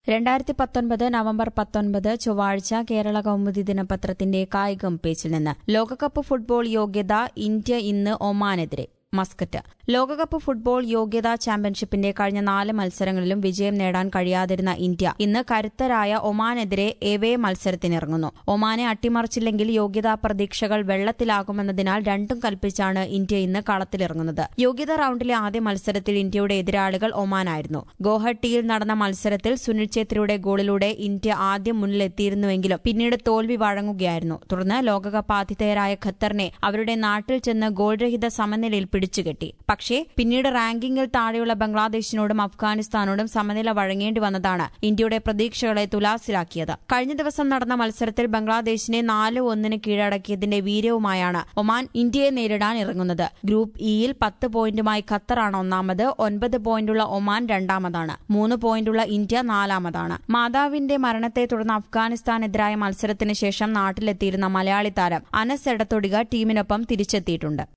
രണ്ടായിരത്തി പത്തൊൻപത് നവംബർ പത്തൊൻപത് ചൊവ്വാഴ്ച കേരള കൗമുദി ദിനപത്രത്തിന്റെ കായികം പേജിൽ നിന്ന് ലോകകപ്പ് ഫുട്ബോൾ യോഗ്യത ഇന്ത്യ ഇന്ന് ഒമാനെതിരെ മസ്കറ്റ് ലോകകപ്പ് ഫുട്ബോൾ യോഗ്യതാ ചാമ്പ്യൻഷിപ്പിന്റെ കഴിഞ്ഞ നാല് മത്സരങ്ങളിലും വിജയം നേടാൻ കഴിയാതിരുന്ന ഇന്ത്യ ഇന്ന് കരുത്തരായ ഒമാനെതിരെ എവേ മത്സരത്തിനിറങ്ങുന്നു ഒമാനെ അട്ടിമറിച്ചില്ലെങ്കിൽ യോഗ്യതാ പ്രതീക്ഷകൾ വെള്ളത്തിലാകുമെന്നതിനാൽ രണ്ടും കൽപ്പിച്ചാണ് ഇന്ത്യ ഇന്ന് കളത്തിലിറങ്ങുന്നത് യോഗ്യതാ റൌണ്ടിലെ ആദ്യ മത്സരത്തിൽ ഇന്ത്യയുടെ എതിരാളികൾ ഒമാനായിരുന്നു ഗോഹട്ടിയിൽ നടന്ന മത്സരത്തിൽ സുനിൽ ഛേത്രിയുടെ ഗോളിലൂടെ ഇന്ത്യ ആദ്യം മുന്നിലെത്തിയിരുന്നുവെങ്കിലും പിന്നീട് തോൽവി വഴങ്ങുകയായിരുന്നു തുടർന്ന് ലോകകപ്പ് ആതിഥേയരായ ഖത്തറിനെ അവരുടെ നാട്ടിൽ ചെന്ന് ഗോൾരഹിത സമനിലയിൽ പിടിച്ചുകെട്ടി പക്ഷേ പിന്നീട് റാങ്കിങ്ങിൽ താഴെയുള്ള ബംഗ്ലാദേശിനോടും അഫ്ഗാനിസ്ഥാനോടും സമനില വഴങ്ങേണ്ടി വന്നതാണ് ഇന്ത്യയുടെ പ്രതീക്ഷകളെ തുലാസിലാക്കിയത് കഴിഞ്ഞ ദിവസം നടന്ന മത്സരത്തിൽ ബംഗ്ലാദേശിനെ നാല് ഒന്നിന് കീഴടക്കിയതിന്റെ വീര്യവുമായാണ് ഒമാൻ ഇന്ത്യയെ നേരിടാൻ ഇറങ്ങുന്നത് ഗ്രൂപ്പ് ഇയിൽ പത്ത് പോയിന്റുമായി ഖത്തറാണ് ഒന്നാമത് ഒൻപത് പോയിന്റുള്ള ഒമാൻ രണ്ടാമതാണ് മൂന്ന് പോയിന്റുള്ള ഇന്ത്യ നാലാമതാണ് മാതാവിന്റെ മരണത്തെ തുടർന്ന് അഫ്ഗാനിസ്ഥാനെതിരായ മത്സരത്തിന് ശേഷം നാട്ടിലെത്തിയിരുന്ന മലയാളി താരം അനസ് എടത്തൊടിക ടീമിനൊപ്പം തിരിച്ചെത്തിയിട്ടുണ്ട്